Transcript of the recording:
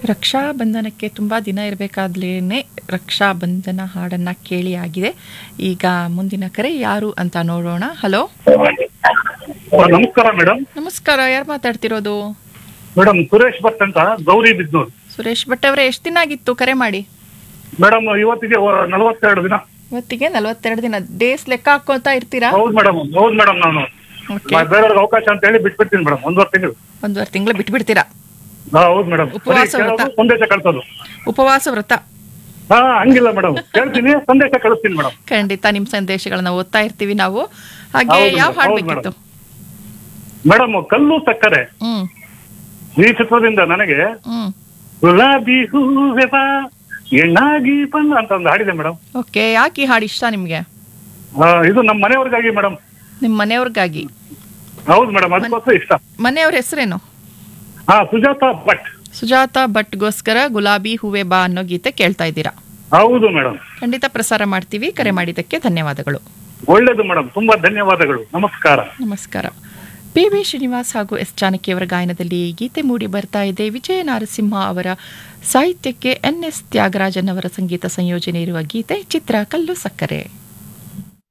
ರಕ್ಷಾ ಬಂಧನಕ್ಕೆ ತುಂಬ ದಿನ ಇರಬೇಕಾದ್ಲೇ ರಕ್ಷಾ ಬಂಧನ ಹಾಡನ್ನು ಕೇಳಿ ಆಗಿದೆ ಈಗ ಮುಂದಿನ ಕರೆ ಯಾರು ಅಂತ ನೋಡೋಣ ಹಲೋ ನಮಸ್ಕಾರ ಮೇಡಮ್ ನಮಸ್ಕಾರ ಯಾರು ಮಾತಾಡ್ತಿರೋದು ಮೇಡಮ್ ಸುರೇಶ್ ಭಟ್ ಅಂತ ಗೌರಿ ಬಿದ್ನೂರ್ ಸುರೇಶ್ ಭಟ್ ಅವರೇ ಎಷ್ಟು ದಿನ ಆಗಿತ್ತು ಕರೆ ಮಾಡಿ ಮೇಡಮ್ ಇವತ್ತಿಗೆ ವ- ನಲವತ್ತೆರಡು ದಿನ ಇವತ್ತಿಗೆ ನಲವತ್ತೆರಡು ದಿನ ಡೇಸ್ ಲೆಕ್ಕ ಹಾಕೋತಾ ಇರ್ತೀರಾ ಹೌದು ಮೇಡಮ್ ಹೌದು ಮೇಡಮ್ ನಾನು ಓಕೆ ಬೇರೆಯವ್ರಿಗೆ ಅವಕಾಶ ಅಂತ ಹೇಳಿ ಬಿಟ್ಬಿಡ್ತೀನಿ ಮೇಡಮ್ ಒಂದೂವರೆ ತಿಂಗಳು ಒಂದೂವರೆ ತಿಂಗಳು ಬಿಟ್ಬಿಡ್ತೀರಾ ಹಾ ಹೌದು ಮೇಡಮ್ ಉಪವಾಸ ವ್ರತ. ಸಂದೇಶ ಕಳ್ಸೋದು ಉಪವಾಸ ವ್ರತ ಹಾ ಹಂಗಿಲ್ಲ ಮೇಡಮ್ ಕೇಳ್ತೀನಿ ಸಂದೇಶ ಕಳಿಸ್ತೀನಿ ಮೇಡಮ್ ಖಂಡಿತ ನಿಮ್ಮ ಸಂದೇಶಗಳನ್ನ ಓದ್ತಾ ಇರ್ತೀವಿ ನಾವು ಹಾಗೆ ಹೌದು ಯಾವ ಮೇಡಮ್, ಹಾಡ್ ಹೌದು ಬೇಕಿತ್ತು ಮೇಡಮ್ ಕಲ್ಲು ಸಕ್ಕರೆ ಹ್ಮ್ ಈ ಚಿತ್ರದಿಂದ ನನಗೆ ಹ್ಮ್ ಗುಲಾಬಿ ಹೂವೆ ಬಾ ಎಣ್ಣಾಗಿ ಬಂದ ಅಂತ ಒಂದು ಹಾಡಿದೆ ಮೇಡಮ್ ಓಕೆ ಯಾಕೆ ಈ ಹಾಡು ಇಷ್ಟ ನಿಮ್ಗೆ ಇದು ನಮ್ಮ ಮನೆಯವ್ರಿಗಾಗಿ ಮೇಡಮ್ ನಿಮ್ಮ ಮನೆಯವ್ರಿಗಾಗಿ ಹೌದು ಮೇಡಮ್ ಅದಕ್ಕೋಸ್ಕರ ಇಷ್ಟ ಮನೆಯವ್ರ ಹೆಸರೇನು ಹಾ ಸುಜಾತ ಭಟ್ ಸುಜಾತ ಭಟ್ಗೋಸ್ಕರ ಗುಲಾಬಿ ಹೂವೆ ಬಾ ಅನ್ನೋ ಗೀತೆ ಕೇಳ್ತಾ ಇದ್ದೀರಾ ಹೌದು ಮೇಡಮ್ ಖಂಡಿತ ಪ್ರಸಾರ ಮಾಡ್ತೀವಿ ಕರೆ ಮಾಡಿದ್ದಕ್ಕೆ ಧನ್ಯವಾದಗಳು ಒಳ್ಳೇದು ಮೇಡಮ್ ತುಂಬಾ ಧನ್ಯವಾದಗಳು ನಮಸ್ಕಾರ ನಮಸ್ಕಾರ ಪಿ ವಿ ಶ್ರೀನಿವಾಸ್ ಹಾಗೂ ಎಸ್ ಜಾನಕಿಯವರ ಗಾಯನದಲ್ಲಿ ಈ ಗೀತೆ ಮೂಡಿ ಬರ್ತಾ ಇದೆ ವಿಜಯ ನಾರಸಿಂಹ ಅವರ ಸಾಹಿತ್ಯಕ್ಕೆ ಎನ್ ಎಸ್ ತ್ಯಾಗರಾಜನ್ ಅವರ ಸಂಗೀತ ಸಂಯೋಜನೆ ಇರುವ ಗೀತೆ ಚಿತ್ರ ಕಲ್ಲು ಸಕ್ಕರೆ